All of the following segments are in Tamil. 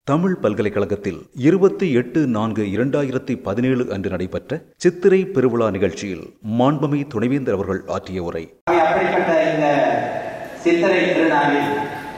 தமிழ் பல்கலைக்கழகத்தில் இருபத்தி எட்டு நான்கு இரண்டாயிரத்தி பதினேழு அன்று நடைபெற்ற சித்திரை பெருவிழா நிகழ்ச்சியில் மாண்புமை துணைவேந்தர் அவர்கள் ஆற்றிய உரை அப்படிப்பட்ட இந்த சித்திரை திருநாளில்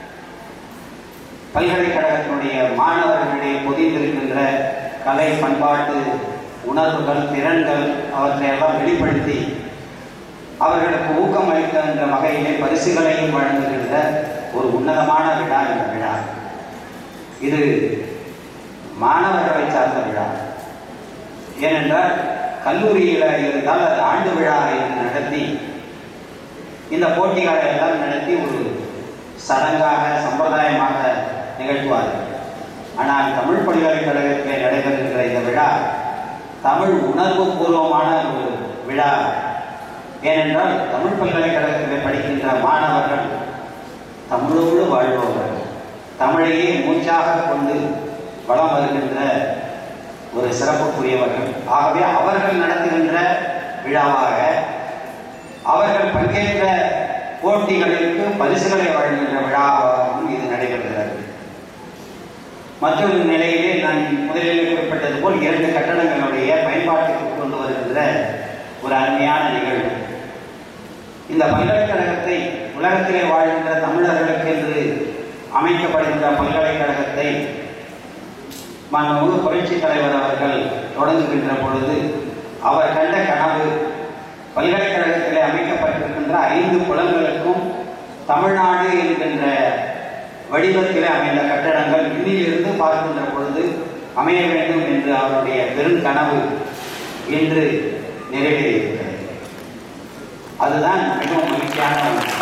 பல்கலைக்கழகத்தினுடைய மாணவர்களிடையே பொதிந்திருக்கின்ற கலை பண்பாட்டு உணர்வுகள் திறன்கள் அவற்றையெல்லாம் வெளிப்படுத்தி அவர்களுக்கு ஊக்கம் அளிக்கின்ற வகையிலே பரிசுகளையும் வழங்குகின்ற ஒரு உன்னதமான விழா இந்த விழா இது மாணவர்களை சார்ந்த விழா ஏனென்றால் கல்லூரியில் இருந்தால் அது ஆண்டு விழா என்று நடத்தி இந்த போட்டிகளை எல்லாம் நடத்தி ஒரு சடங்காக சம்பிரதாயமாக நிகழ்த்துவார்கள் ஆனால் தமிழ் பல்கலைக்கழகத்தில் நடைபெறுகின்ற இந்த விழா தமிழ் உணர்வு பூர்வமான ஒரு விழா ஏனென்றால் தமிழ் பல்கலைக்கழகத்தில் படிக்கின்ற மாணவர்கள் தமிழோடு வாழ்பவர்கள் தமிழையே மூச்சாக கொண்டு வளம் வருகின்ற ஒரு சிறப்புக்குரியவர்கள் ஆகவே அவர்கள் நடத்துகின்ற விழாவாக அவர்கள் பங்கேற்ற போட்டிகளுக்கு பரிசுகளை வழங்குகின்ற விழாவாகவும் இது நடைபெறுகிறது மற்றொரு நிலையிலே நான் முதலில் குறிப்பிட்டது போல் இரண்டு கட்டடங்களுடைய பயன்பாட்டுக்கு கொண்டு வருகின்ற ஒரு அருமையான நிகழ்வு இந்த பல்கலைக்கழகத்தை உலகத்திலே வாழ்கின்ற தமிழர்களுக்கு என்று அமைக்கப்படுகின்ற பல்கலைக்கழகத்தை மாண்புமிகு புரட்சி தலைவர் அவர்கள் தொடங்குகின்ற பொழுது அவர் கண்ட கனவு பல்கலைக்கழகத்திலே அமைக்கப்பட்டிருக்கின்ற ஐந்து குளங்களுக்கும் தமிழ்நாடு என்கின்ற வடிவத்திலே அமைந்த கட்டடங்கள் விண்ணிலிருந்து பார்க்கின்ற பொழுது அமைய வேண்டும் என்று அவருடைய பெருங்கனவு இன்று நிறைவேறியிருக்கிறது அதுதான் மிகவும் மகிழ்ச்சியான ஒன்று.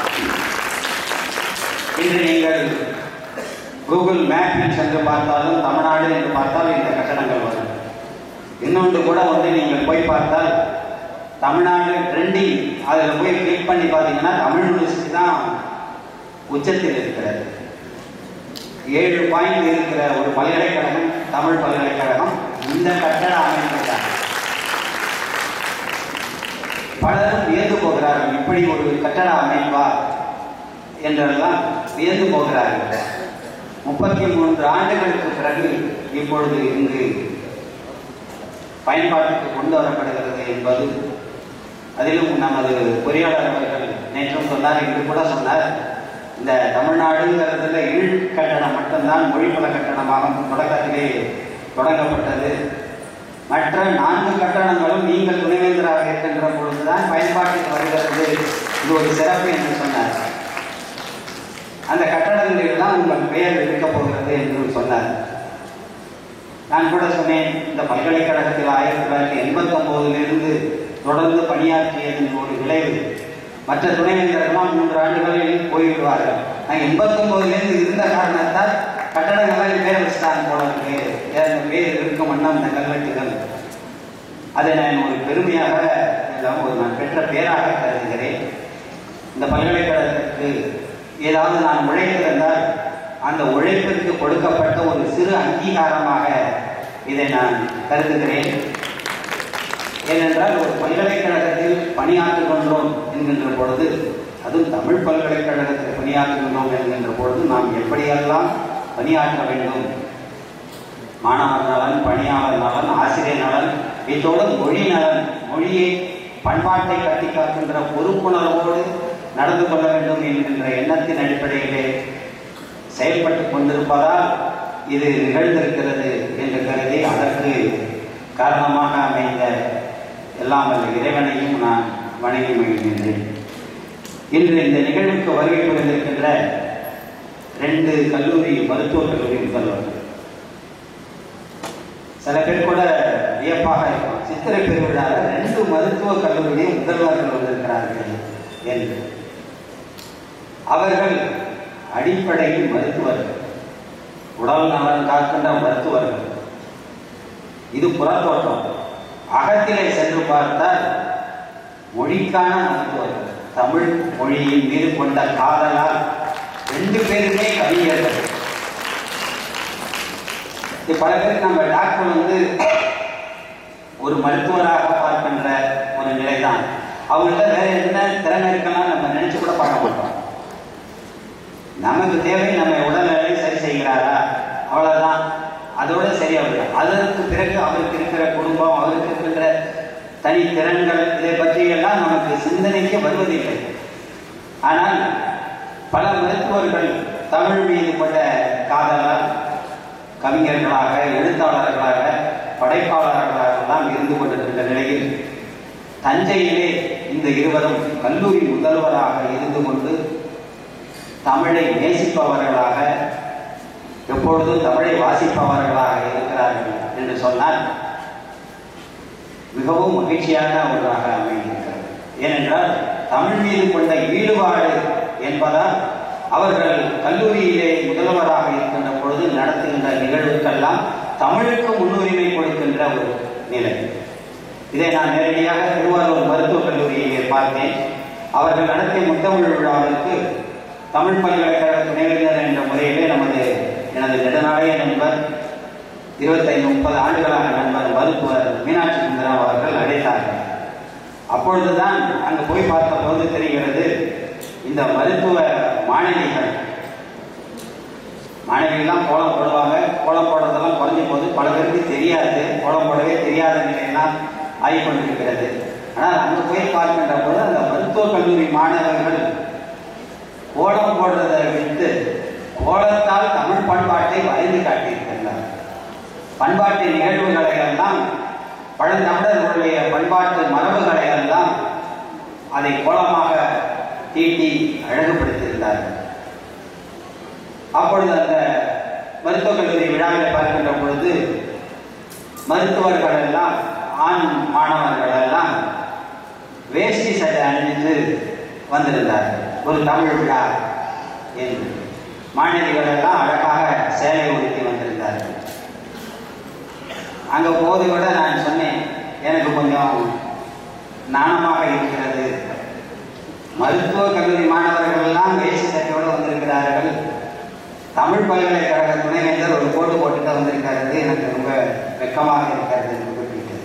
இன்று நீங்கள் கூகுள் மேப்பில் சென்று பார்த்தாலும் தமிழ்நாடு என்று பார்த்தால் இந்த கட்டடங்கள் வரும் இன்னொன்று கூட வந்து நீங்கள் போய் பார்த்தால் தமிழ்நாடு ட்ரெண்டிங் அதில் போய் கிளிக் பண்ணி பார்த்தீங்கன்னா தமிழ் யூனிவர்சிட்டி தான் உச்சத்தில் இருக்கிறது ஏழு பாயிண்ட் இருக்கிற ஒரு பல்கலைக்கழகம் தமிழ் பல்கலைக்கழகம் இந்த கட்டட அமைப்புதான் பலரும் வியந்து போகிறார்கள் இப்படி ஒரு கட்டட அமைப்பா என்றெல்லாம் வியந்து போகிறார்கள் முப்பத்தி மூன்று ஆண்டுகளுக்கு பிறகு இப்பொழுது இங்கு பயன்பாட்டுக்கு கொண்டு வரப்படுகிறது என்பது அதிலும் நமது பொறியாளர் அவர்கள் நேற்றும் சொன்னார் இன்று கூட சொன்னார் இந்த தமிழ்நாடுங்கிறதுல இழ் கட்டணம் மட்டும்தான் மொழிப்பல கட்டணமாக தொடக்கத்திலே தொடங்கப்பட்டது மற்ற நான்கு கட்டணங்களும் நீங்கள் துணைவேந்தராக இருக்கின்ற பொழுதுதான் பயன்பாட்டுக்கு வருகிறது இது ஒரு சிறப்பு என்று சொன்னார் அந்த கட்டடங்களில் எல்லாம் உங்கள் பெயர் இருக்க போகிறது என்று சொன்னார் நான் கூட சொன்னேன் இந்த பல்கலைக்கழகத்தில் ஆயிரத்தி தொள்ளாயிரத்தி எண்பத்தி ஒன்பதிலிருந்து தொடர்ந்து பணியாற்றியதன் ஒரு விளைவு மற்ற துணைவேந்தர்கள்லாம் மூன்று ஆண்டுகளில் போய்விடுவார்கள் நான் எண்பத்தொன்பதுலேருந்து இருந்த காரணத்தால் கட்டடங்கள்லாம் பேர் வச்சுட்டாங்க போல இருக்கு என் பேர் இருக்கும் வண்ணம் இந்த கல்வெட்டுகள் அதை நான் ஒரு பெருமையாக எல்லாம் ஒரு நான் பெற்ற பேராக கருதுகிறேன் இந்த பல்கலைக்கழகத்திற்கு ஏதாவது நான் உழைத்திருந்தால் அந்த உழைப்பிற்கு கொடுக்கப்பட்ட ஒரு சிறு அங்கீகாரமாக இதை நான் கருதுகிறேன் ஏனென்றால் ஒரு பல்கலைக்கழகத்தில் பணியாற்றுகின்றோம் என்கின்ற பொழுது அதுவும் தமிழ் பல்கலைக்கழகத்தில் பணியாற்றுகின்றோம் என்கின்ற பொழுது நாம் எப்படியெல்லாம் பணியாற்ற வேண்டும் மாணவர் நலன் பணியாளர் நலன் ஆசிரியர் நலன் இதோடு மொழி நலன் மொழியை பண்பாட்டை கட்டி காக்கின்ற பொறுப்புணர்வோடு நடந்து கொள்ள வேண்டும் என்கின்ற எண்ணத்தின் அடிப்படையிலே செயல்பட்டு கொண்டிருப்பதால் இது நிகழ்ந்திருக்கிறது என்று கருதி அதற்கு காரணமாக அமைந்த எல்லாம் வல்ல இறைவனையும் நான் வணங்கி மகிழ்கின்றேன் இன்று இந்த நிகழ்வுக்கு வருகை புரிந்திருக்கின்ற ரெண்டு கல்லூரி மருத்துவக் கல்லூரி முதல்வர்கள் சில பேர் கூட வியப்பாக இருக்கும் சித்திரை பெருவிழாவில் ரெண்டு மருத்துவக் கல்லூரி முதல்வர்கள் வந்திருக்கிறார்கள் என்று அவர்கள் அடிப்படையில் மருத்துவர்கள் உடல் நலன் காக்கின்ற மருத்துவர்கள் இது புறத்தோட்டம் அகத்திலே சென்று பார்த்தால் மொழிக்கான மருத்துவர்கள் தமிழ் மொழியின் மீது கொண்ட காதலால் ரெண்டு பேருமே கவிஞர்கள் இது பல பேர் நம்ம டாக்டர் வந்து ஒரு மருத்துவராக பார்க்கின்ற ஒரு நிலைதான் அவங்கள்ட்ட வேற என்ன திறமை இருக்கலாம் நம்ம நினைச்சு கூட பார்க்க மாட்டோம் நமக்கு தேவை நம்ம உடல்நிலை சரி செய்கிறாரா அவ்வளவுதான் அதோட சரியா போயிடும் அதற்கு பிறகு அவருக்கு இருக்கிற குடும்பம் அவருக்கு இருக்கின்ற தனி திறன்கள் இதை பற்றியெல்லாம் நமக்கு சிந்தனைக்கு வருவதில்லை ஆனால் பல மருத்துவர்கள் தமிழ் மீது கொண்ட காதலால் கவிஞர்களாக எழுத்தாளர்களாக படைப்பாளர்களாக எல்லாம் இருந்து கொண்டிருக்கின்ற நிலையில் தஞ்சையிலே இந்த இருவரும் கல்லூரி முதல்வராக இருந்து கொண்டு தமிழை நேசிப்பவர்களாக எப்பொழுதும் தமிழை வாசிப்பவர்களாக இருக்கிறார்கள் என்று சொன்னால் மிகவும் மகிழ்ச்சியான ஒன்றாக அமைந்திருக்கிறது ஏனென்றால் தமிழ் மீது கொண்ட ஈடுபாடு என்பதால் அவர்கள் கல்லூரியிலே முதல்வராக இருக்கின்ற பொழுது நடத்துகின்ற நிகழ்வுக்கெல்லாம் தமிழுக்கு முன்னுரிமை கொடுக்கின்ற ஒரு நிலை இதை நான் நேரடியாக திருவாரூர் மருத்துவக் கல்லூரியிலே பார்த்தேன் அவர்கள் நடத்திய முத்தமிழ் விழாவிற்கு தமிழ் பல்கலைக்கழக துணைவேந்தர் என்ற முறையிலே நமது எனது நெடுநாளைய நண்பர் இருபத்தைந்து முப்பது ஆண்டுகளான நண்பர் மருத்துவர் மீனாட்சி சுந்தரம் அவர்கள் அழைத்தார்கள் அப்பொழுதுதான் அங்கு போய் பார்த்த போது தெரிகிறது இந்த மருத்துவ மாணவிகள் மாணவிகள்லாம் கோலம் போடுவாங்க கோலம் போடுறதெல்லாம் குறைஞ்ச போது பல பேருக்கு தெரியாது கோலம் போடவே தெரியாத நிலையெல்லாம் ஆகிக்கொண்டிருக்கிறது ஆனால் அங்கே போய் பார்க்கின்ற போது அந்த மருத்துவக் கல்லூரி மாணவர்கள் கோலம் போடுறதை விட்டு கோலத்தால் தமிழ் பண்பாட்டை வரைந்து காட்டியிருக்கின்றார் பண்பாட்டு நிகழ்வுகளை எல்லாம் பழந்தமிழர்களுடைய பண்பாட்டு மரபுகளை எல்லாம் அதை கோலமாக தீட்டி அழகுபடுத்தியிருந்தார்கள் அப்பொழுது அந்த மருத்துவக் கல்லூரி விழாவில் பார்க்கின்ற பொழுது மருத்துவர்கள் எல்லாம் ஆண் மாணவர்கள் எல்லாம் வேஷ்டி சட்டை அணிந்து வந்திருந்தார்கள் ஒரு தமிழ் விழா என்று மாணவிகள் எல்லாம் அழகாக சேலை உடுத்தி வந்திருந்தார்கள் அங்கே போது விட நான் சொன்னேன் எனக்கு கொஞ்சம் நாணமாக இருக்கிறது மருத்துவ கல்லூரி மாணவர்கள் எல்லாம் வேஷ்டி சட்டையோடு வந்திருக்கிறார்கள் தமிழ் பல்கலைக்கழக துணைவேந்தர் ஒரு கோட்டு போட்டுட்டு வந்திருக்கிறது எனக்கு ரொம்ப வெக்கமாக இருக்கிறது என்று குறிப்பிட்டது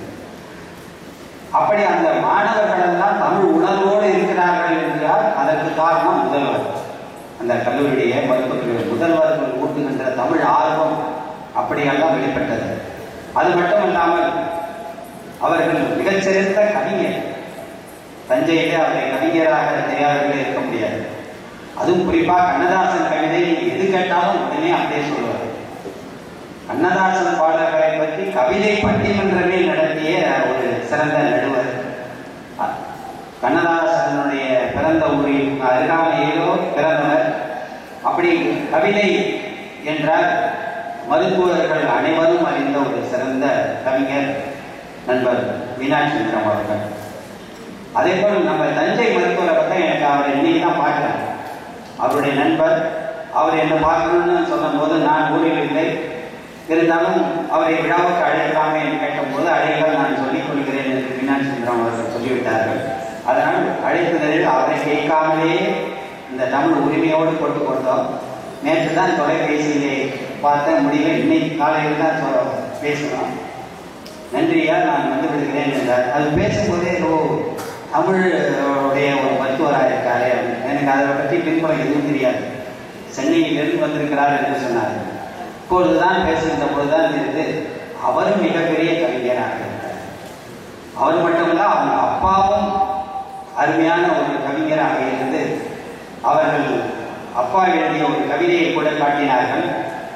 அப்படி அந்த மாணவர்கள் எல்லாம் தமிழ் உணர்வோடு இருக்கிறார்கள் என்றால் அதற்கு காரணம் முதல்வர் அந்த கல்லூரியுடைய மருத்துவக் கல்லூரி முதல்வர்கள் ஊட்டுகின்ற தமிழ் ஆர்வம் அப்படியெல்லாம் வெளிப்பட்டது அது மட்டுமல்லாமல் அவர்கள் மிகச்சிறந்த கவிஞர் தஞ்சையிலே அவரை கவிஞராக தெரியாதவர்களே இருக்க முடியாது அதுவும் குறிப்பாக கண்ணதாசன் கவிதை நீங்க எது கேட்டாலும் உடனே அப்படியே சொல்லுவார் கண்ணதாசன் பாடல்களை பற்றி கவிதை பட்டிமன்றமே நடத்திய ஒரு சிறந்த நடுவர் அ- கண்ணதாசனுடைய பிறந்த ஊரில் அருகாமையிலோ பிறந்தவர் அப்படி கவிதை என்றால் மருத்துவர்கள் அனைவரும் அறிந்த ஒரு சிறந்த கவிஞர் நண்பர் மீனாட்சி சுந்தரம் அவர்கள் அதே போல் நம்ம தஞ்சை மருத்துவரை பற்றி எனக்கு அவரை இன்னைக்கு தான் பார்க்குறேன் அவருடைய நண்பர் அவர் என்னை பார்க்கணும்னு சொன்னபோது நான் ஊரில் இல்லை இருந்தாலும் அவரை விழாவுக்கு அழைக்கலாமே என்று கேட்டபோது அழைக்க நான் சொல்லிக் கொள்கிறேன் என்று மீனாட்சி சுந்தரம் அவர்கள் சொல்லிவிட்டார்கள் அதனால் அழைப்புதலில் அவரை கேட்காமலேயே இந்த தமிழ் உரிமையோடு போட்டு கொடுத்தோம் நேற்று தான் தொலைபேசியிலே பார்த்த முடியல இன்னைக்கு காலையில் தான் சொ- பேசினோம் நன்றியா நான் வந்து விடுகிறேன் என்றார் அது பேசும்போதே ஓ தமிழுடைய ஒரு மருத்துவராக இருக்காரே அப்படின்னு. எனக்கு அதை பற்றி பின்புறம் எதுவும் தெரியாது சென்னையிலிருந்து வந்திருக்கிறார் என்று சொன்னார் இப்பொழுதுதான் பேசுகின்ற பொழுதுதான் தெரியுது அவரும் மிகப்பெரிய கவிஞராக இருக்கிறார் அவர் மட்டுமல்ல அவங்க அப்பாவும் அருமையான ஒரு கவிஞராக இருந்து அவர்கள் அப்பா எழுதிய ஒரு கவிதையை கூட காட்டினார்கள்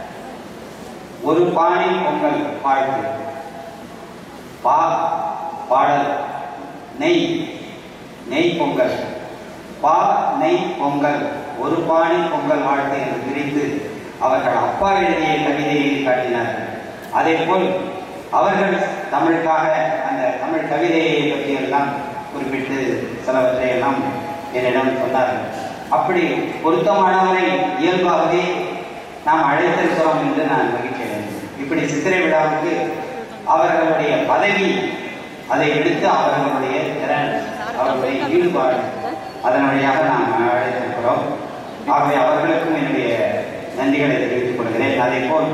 ஒரு பானை பொங்கல் வாழ்த்து பா பாடல் நெய் நெய் பொங்கல் பா நெய் பொங்கல் ஒரு பானை பொங்கல் வாழ்த்து என்று பிரித்து அவர்கள் அப்பா எழுதிய கவிதையை காட்டினார்கள் அதே போல் அவர்கள் தமிழுக்காக அந்த தமிழ் கவிதையை பற்றியெல்லாம் குறிப்பிட்டு சிலவற்றை எல்லாம் என்னிடம் சொன்னார்கள் அப்படி பொருத்தமானவரை இயல்பாகவே நாம் அழைத்திருக்கிறோம் என்று நான் மகிழ்ச்சி அடைந்தேன் இப்படி சித்திரை விழாவுக்கு அவர்களுடைய பதவி அதை எடுத்து அவர்களுடைய திறன் அவர்களுடைய ஈடுபாடு அதன் வழியாக நாம் அழைத்திருக்கிறோம் ஆகவே அவர்களுக்கும் என்னுடைய நன்றிகளை தெரிவித்துக் கொள்கிறேன் அதே போல்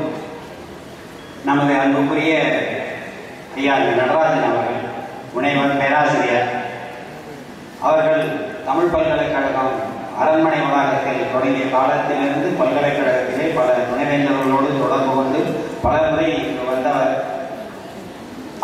நமது அன்புக்குரிய ஐயா நடராஜன் அவர்கள் முனைவர் பேராசிரியர் அவர்கள் தமிழ் பல்கலைக்கழகம் அரண்மனை வளாகத்தில் தொடங்கிய காலத்திலிருந்து பல்கலைக்கழகத்திலே பல துணைவேந்தர்களோடு தொடர்பு கொண்டு பல முறை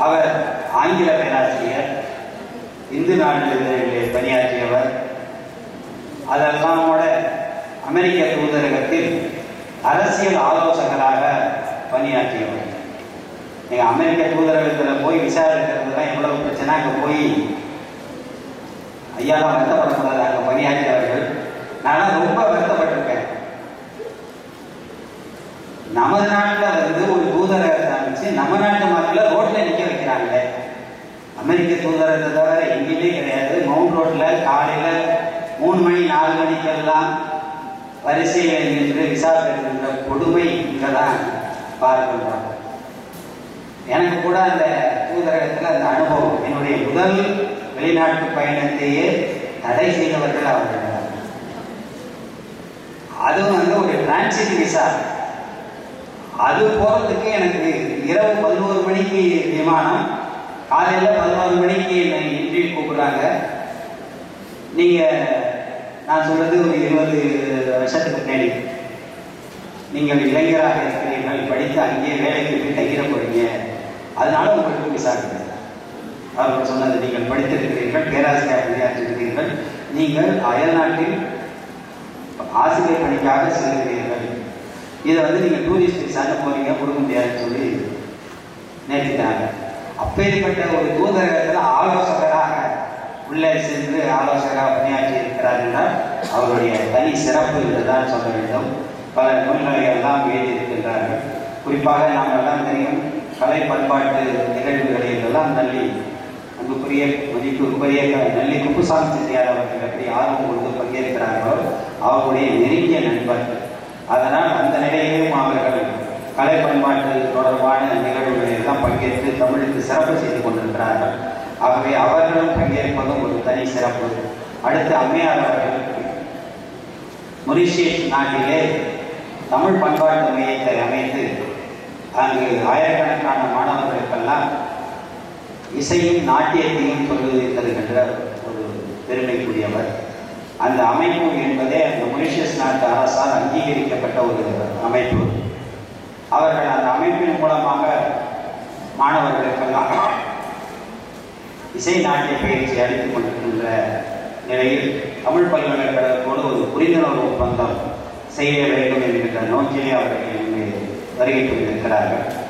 அவர் ஆங்கில பேராசிரியர் இந்து நாடுகளிலே பணியாற்றியவர் அதெல்லாம் கூட அமெரிக்க தூதரகத்தில் அரசியல் ஆலோசகராக பணியாற்றியவர் நீங்கள் அமெரிக்க தூதரகத்தில் போய் விசாரிக்கிறதுலாம் எவ்வளவு பிரச்சனை அங்கே போய் ஐயாலாம் வருத்தப்படக்கூடாது அங்கே பணியாற்றியவர்கள் நான் ரொம்ப வருத்தப்பட்டிருக்கேன் நமது நாட்டில் வந்து ஒரு தூதரகத்தை அமைச்சு நம்ம நாட்டு மக்களை ரோட்டில் நிற்க வைக்கிறாங்களே அமெரிக்க தூதரகத்தை தவிர எங்கேயுமே கிடையாது மவுண்ட் ரோட்டில் காலையில் மூணு மணி நாலு மணிக்கெல்லாம் வரிசையில் நின்று விசா பெறுகின்ற கொடுமை இங்கே தான் பார்க்கின்றோம் எனக்கு கூட அந்த தூதரகத்தில் அந்த அனுபவம் என்னுடைய முதல் வெளிநாட்டு பயணத்தையே தடை செய்தவர்கள் அவர்கள் அதுவும் வந்து ஒரு டிரான்சிட் விசா அது போகிறதுக்கு எனக்கு இரவு பதினோரு மணிக்கு விமானம் காலையில் பதினோரு மணிக்கு என்னை இன்டர்வியூ கூப்பிடுறாங்க நீங்கள் நான் சொல்றது ஒரு இருபது வருஷத்துக்கு முன்னாடி நீங்கள் இளைஞராக இருக்கிறீர்கள் படித்து அங்கேயே வேலைக்கு போய் தங்கிட போறீங்க அதனால உங்களுக்கு விசா கிடையாது அவர்கள் சொன்னது நீங்கள் படித்திருக்கிறீர்கள் பேராசிரியர் பணியாற்றிருக்கிறீர்கள் நீங்கள் அயல்நாட்டில் ஆசிரியர் பணிக்காக செல்கிறீர்கள் இதை வந்து நீங்கள் டூரிஸ்ட் விசான்னு போறீங்க கொடுக்க முடியாதுன்னு சொல்லி நேர்த்திட்டாங்க அப்பேற்பட்ட ஒரு தூதரகத்தில் ஆலோசகராக உள்ளே சென்று ஆலோசகராக பணியாற்றி இருக்கிறார் என்றால் அவருடைய தனி சிறப்பு என்றுதான் சொல்ல வேண்டும் பல நூல்களை எல்லாம் எழுதியிருக்கின்றார்கள் குறிப்பாக நாம் எல்லாம் தெரியும் கலை பண்பாட்டு நிகழ்வுகளில் எல்லாம் நல்லி அன்புக்குரிய மதிப்புக்குரிய நல்லி குப்புசாமி செட்டியார் அவர்கள் எப்படி ஆர்வம் கொண்டு பங்கேற்கிறார்களோ அவர்களுடைய நெருங்கிய நண்பர் அதனால் அந்த நிலையிலும் அவர்கள் கலை பண்பாட்டு தொடர்பான நிகழ்வுகளில் எல்லாம் பங்கேற்று தமிழுக்கு சிறப்பு செய்து கொண்டிருக்கிறார்கள் ஆகவே அவர்களும் பங்கேற்பதும் ஒரு தனி சிறப்பு அடுத்து அம்மையார் அவர்கள் மொரிஷியஸ் நாட்டிலே தமிழ் பண்பாட்டு மையத்தை அமைத்து அங்கு ஆயிரக்கணக்கான மாணவர்களுக்கெல்லாம் இசையும் நாட்டியத்தையும் சொல்வது தருகின்ற ஒரு பெருமைக்குரியவர் அந்த அமைப்பு என்பதே அந்த மொரிஷியஸ் நாட்டு அரசால் அங்கீகரிக்கப்பட்ட ஒரு அமைப்பு அவர்கள் அந்த அமைப்பின் மூலமாக மாணவர்களுக்கெல்லாம் இசை நாட்டிய பயிற்சி அளித்துக் கொண்டிருக்கின்ற நிலையில் தமிழ் பல்கலைக்கழகத்தோடு ஒரு புரிந்துணர்வு ஒப்பந்தம் செய்ய வேண்டும் என்கின்ற நோக்கிலே அவர்கள் இங்கு வருகை புரிந்திருக்கிறார்கள்